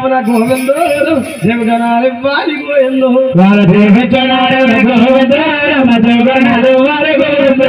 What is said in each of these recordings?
రమణ గోవిందో దేవగణాలివ్వాలి గోవిందో వాళ్ళ దేవచనాడు గోవింద రమ జగన్నాథు వారి గోవింద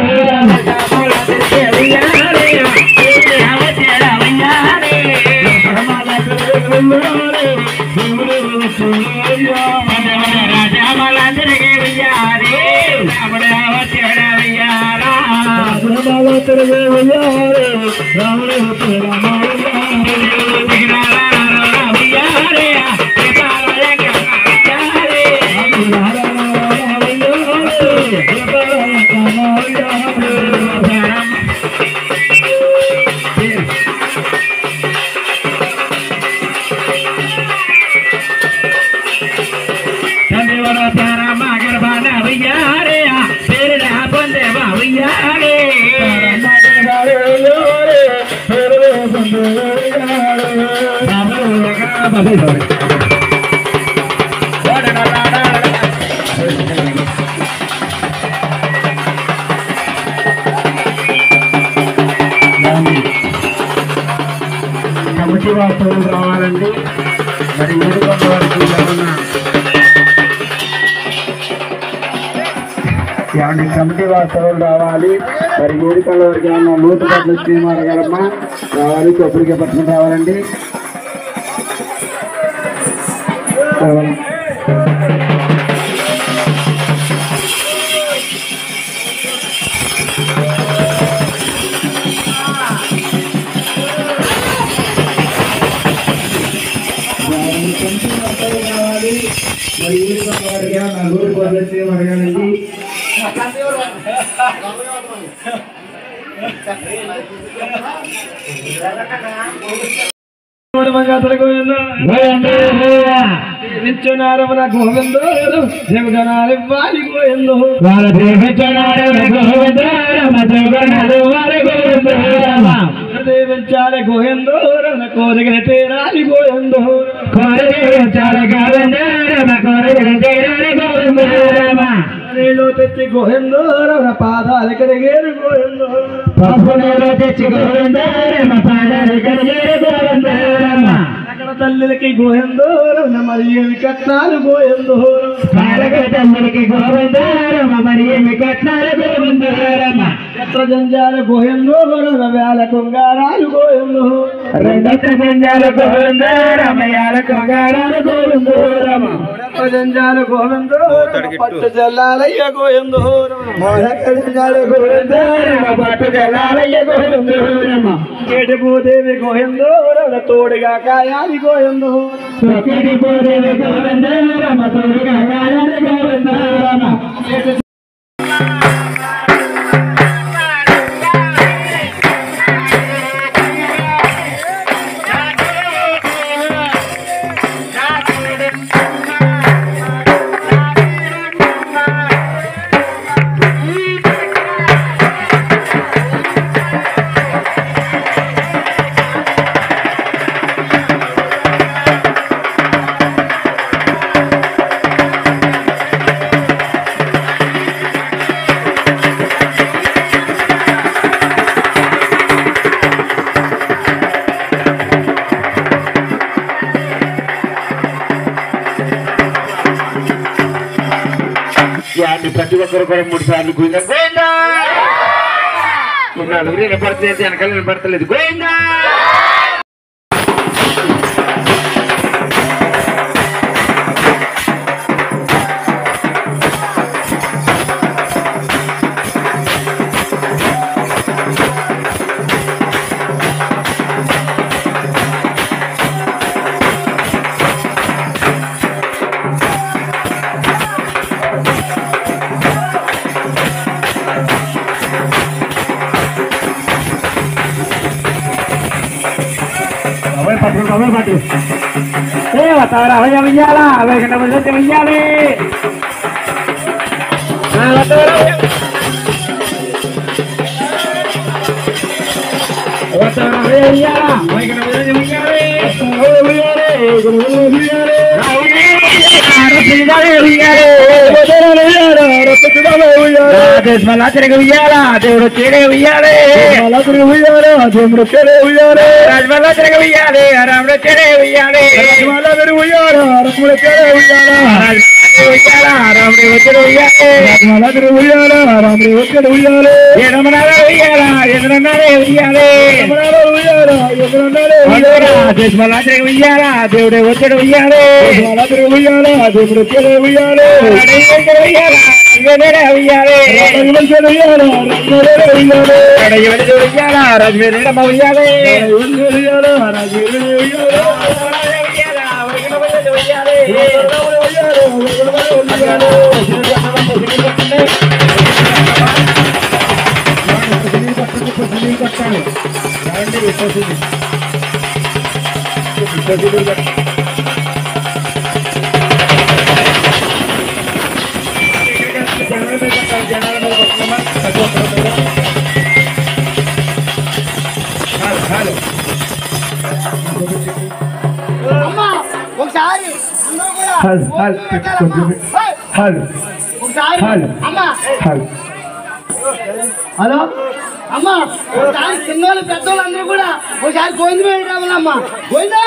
కమిటీ వాస్తవం రావాలండి మరి ఏడుకొండ వరకు ఏమన్నా ఏమండి కమిటీ వాస్తవం రావాలి మరి ఏడుకొండ వరకు ఏమన్నా నూట పట్ల స్కీమ్ అడగలమ్మా రావాలి కొబ్బరికాయ పట్టుకుని రావాలండి రావాలి. మరి ఏడుకొండ వరకు ఏమన్నా నూట పట్ల స్కీమ్ అడగాలండి నిత్యనారమణ గోవిందో దేవగణాలివ్వాలి గోవిందో వాళ్ళ దేవచనాడు గోవింద రమ జగన్నాథు వారి గోవింద దేవించాలి గోవిందో రమణ కోరికల తీరాలి గోవిందో నీళ్ళు తెచ్చి గోవిందో రమణ పాదాలు కడిగేరు గోవిందో అక్కడ తల్లికి గోవిందో రమణ మరి ఏమి కట్నాలు గోవిందో ఎత్ర జంజాల గోవిందో రమణ వేల కొంగారాలు గోవిందో ఎత్ర జంజాల గోవిందో రమణ పట్టు జల్లాలయ్య గోవిందో రమణ జంజాల గోవిందో కేటి భూదేవి గోవిందో రమణ తోడుగా కాయాలి గోవిందో యాన్ని ప్రతి ఒక్కరు కూడా మూడు సార్లు గోయిందా గోయిందా నలుగురు వినపడుతుంది వెనకాల వినపడతలేదు గోయిందా బాబాయ్ పట్టుకుని బాబాయ్ పట్టు ఏ వస్తావరా అవయ్య వెయ్యాలా అవయ్య గంట ముందు వెయ్యాలి వస్తావరా అవయ్య వెయ్యాలా అవయ్య గంట ముందు వెయ్యాలి పుట్టుదల ఉయ్యాల రాజమలాచరికి ఉయ్యాల దేవుడు చేడే ఉయ్యాలే మలకుడి ఉయ్యాల దేవుడు చెడే ఉయ్యాల రాజమలాచరికి ఉయ్యాలే రాముడు చేడే ఉయ్యాలే మలకుడి ఉయ్యాల రముడు చెడే ఉయ్యాల ఉయ్యాల రాముడు వచ్చాడు ఉయ్యాలే మలకుడి ఉయ్యాల రాముడి వచ్చాడు ఉయ్యాల ఎడమనాడే ఉయ్యాల ఎదురన్నాడే ఉయ్యాలే రమణాలు ఉయ్యాల ఎదురున్నాడే ఉయ్యాల రాజమలాచరికి ఉయ్యాల దేవుడే వచ్చాడు ఉయ్యాలే మలకుడి ఉయ్యాల దేవుడు చెడే ఉయ్యాల ఉయ్యాల ఉయ్యాలే రముడు చెడు ఉయ్యాల రముడు ఉయ్యాల ఉయ్యాల రాజమేరమ్మ ఉయ్యాలే ఉయ్యాల రాజు ఉయ్యాల అమ్మా ఒకసారి అందరూ కూడా హల్ హల్ కొంచెం ఏయ్, హల్ ఒకసారి హల్. అమ్మా హల్ హలో అమ్మా ఒకసారి చిన్నోళ్ళు పెద్దోళ్ళు అందరూ కూడా ఒకసారి గోవింద మీద రావాలమ్మా గోవిందా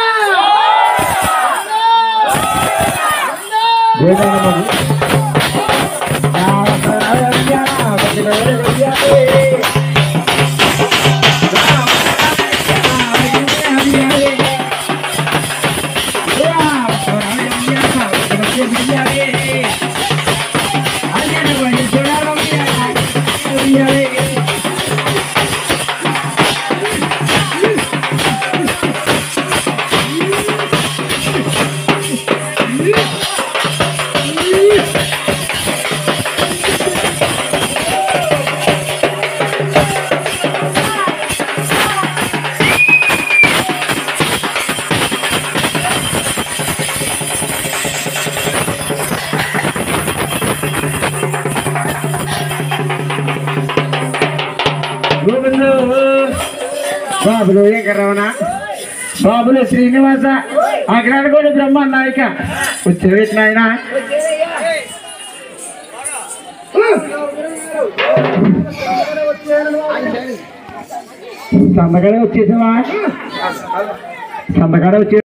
గోవిందు బాబులు ఏకరవణ బాబులు శ్రీనివాస అగ్రాడగోడు బ్రహ్మ నాయక వచ్చేవేటి నాయన సందకాడ వచ్చేసావా సందకాడ వచ్చే